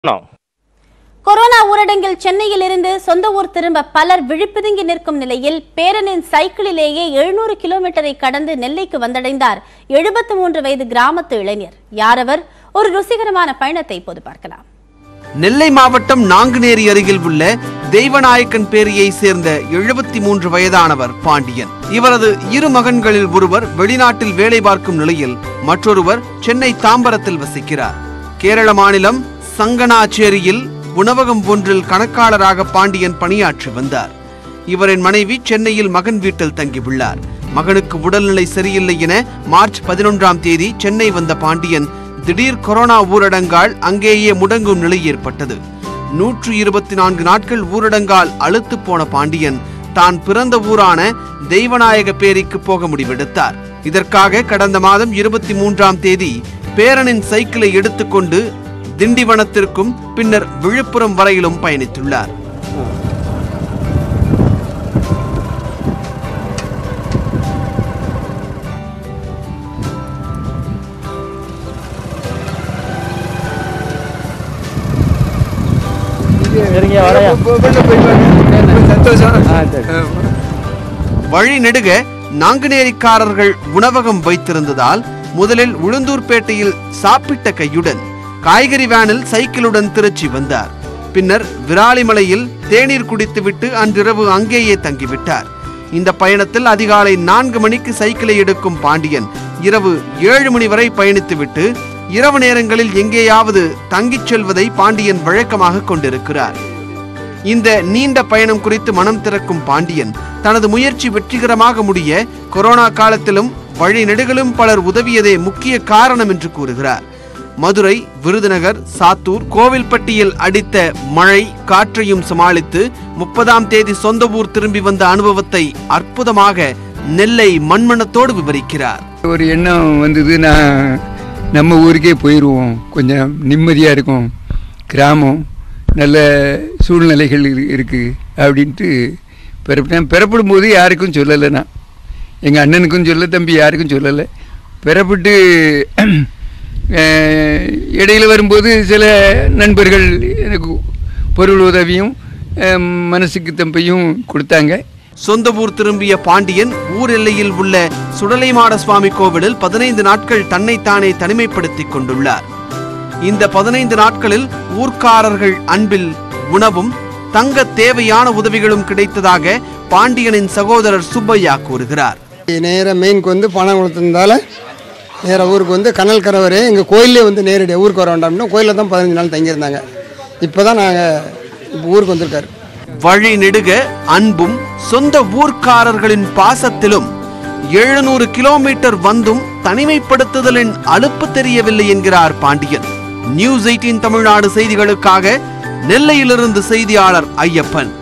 No. Corona ஊரடங்கில் சென்னையில் இருந்து சொந்த ஊர் திரும்ப பலர் விழிப்புதுங்கி நிற்கும் நிலையில் பேரனின் சைக்கிளிலேயே எழுநூறு கிலோமீட்டரை கடந்து நெல்லைக்கு வந்தடைந்தார் எழுபத்து மூன்று வயது கிராமத்து இளைஞர் யாரவர் ஒரு ருசிகரமான பயணத்தை இப்போது பார்க்கலாம் நெல்லை மாவட்டம் நாங்குநேரி அருகில் உள்ள தெய்வநாயக்கன் பேரியை சேர்ந்த எழுபத்தி மூன்று வயதானவர் பாண்டியன் இவரது இரு மகன்களில் ஒருவர் வெளிநாட்டில் வேலை பார்க்கும் நிலையில் மற்றொருவர் சென்னை தாம்பரத்தில் வசிக்கிறார் கேரள மாநிலம் சங்கனாச்சேரியில் உணவகம் ஒன்றில் கணக்காளராக பாண்டியன் பணியாற்றி வந்தார் இவரின் மனைவி சென்னையில் மகன் வீட்டில் தங்கியுள்ளார் மகனுக்கு உடல்நிலை சரியில்லை என மார்ச் பதினொன்றாம் தேதி சென்னை வந்த பாண்டியன் திடீர் கொரோனா ஊரடங்கால் அங்கேயே முடங்கும் நிலை ஏற்பட்டது நூற்று இருபத்தி நான்கு நாட்கள் ஊரடங்கால் அழுத்து போன பாண்டியன் தான் பிறந்த ஊரான தெய்வநாயக பேரிக்கு போக முடிவெடுத்தார் இதற்காக கடந்த மாதம் இருபத்தி மூன்றாம் தேதி பேரனின் சைக்கிளை எடுத்துக்கொண்டு திண்டிவனத்திற்கும் பின்னர் விழுப்புரம் வரையிலும் பயணித்துள்ளார் வழி நெடுக நாங்குநேரிக்காரர்கள் உணவகம் வைத்திருந்ததால் முதலில் உளுந்தூர்பேட்டையில் சாப்பிட்ட கையுடன் காய்கறி வேனில் சைக்கிளுடன் திருச்சி வந்தார் பின்னர் விராலிமலையில் தேநீர் குடித்துவிட்டு அன்றிரவு அங்கேயே தங்கிவிட்டார் இந்த பயணத்தில் அதிகாலை நான்கு மணிக்கு சைக்கிளை எடுக்கும் பாண்டியன் இரவு ஏழு மணி வரை பயணித்துவிட்டு இரவு நேரங்களில் எங்கேயாவது தங்கிச் செல்வதை பாண்டியன் வழக்கமாக கொண்டிருக்கிறார் இந்த நீண்ட பயணம் குறித்து மனம் திறக்கும் பாண்டியன் தனது முயற்சி வெற்றிகரமாக முடிய கொரோனா காலத்திலும் வழி நெடுகளும் பலர் உதவியதே முக்கிய காரணம் என்று கூறுகிறார் மதுரை விருதுநகர் சாத்தூர் கோவில்பட்டியில் அடித்த மழை காற்றையும் சமாளித்து முப்பதாம் தேதி சொந்த ஊர் திரும்பி வந்த அனுபவத்தை அற்புதமாக நெல்லை மண்மணத்தோடு விவரிக்கிறார் ஒரு எண்ணம் வந்தது நான் நம்ம ஊருக்கே போயிடுவோம் கொஞ்சம் நிம்மதியாக இருக்கும் கிராமம் நல்ல சூழ்நிலைகள் இரு- இருக்கு அப்படின்ட்டு பிறப்பிட்டேன் பிறப்பிடும் போது யாருக்கும் சொல்லலை நான் எங்கள் அண்ணனுக்கும் சொல்ல தம்பி யாருக்கும் சொல்லலை பிறப்பிட்டு அஹ், இடையில வரும்போது சில நண்பர்கள் எனக்கு பொருள் உதவியும் அஹ், மனசுக்கு தம்பையும் கொடுத்தாங்க சொந்த ஊர் திரும்பிய பாண்டியன் ஊர் எல்லையில் உள்ள சுடலைமாட சுவாமி கோவிலில் பதினைந்து நாட்கள் தன்னைத்தானே தனிமைப்படுத்திக் கொண்டுள்ளார் இந்த பதினைந்து நாட்களில் ஊர்க்காரர்கள் அன்பில் உணவும் தங்க தேவையான உதவிகளும் கிடைத்ததாக பாண்டியனின் சகோதரர் சுப்பையா கூறுகிறார் நேராக மெயினுக்கு வந்து பணம் கொடுத்ததால நேராக ஊருக்கு வந்து கனல் கரவரே எங்கள் கோயிலே வந்து நேரடியாக ஊருக்கு வர வேண்டாம்னு கோயிலில் தான் பதினஞ்சு நாள் தங்கியிருந்தாங்க இப்போ தான் நாங்கள் இப்போ ஊருக்கு வந்திருக்காரு வழி நெடுக அன்பும் சொந்த ஊர்க்காரர்களின் பாசத்திலும் எழுநூறு கிலோமீட்டர் வந்தும் தனிமைப்படுத்துதலின் அலுப்பு தெரியவில்லை என்கிறார் பாண்டியன் நியூஸ் எயிட்டீன் தமிழ்நாடு செய்திகளுக்காக நெல்லையிலிருந்து செய்தியாளர் ஐயப்பன்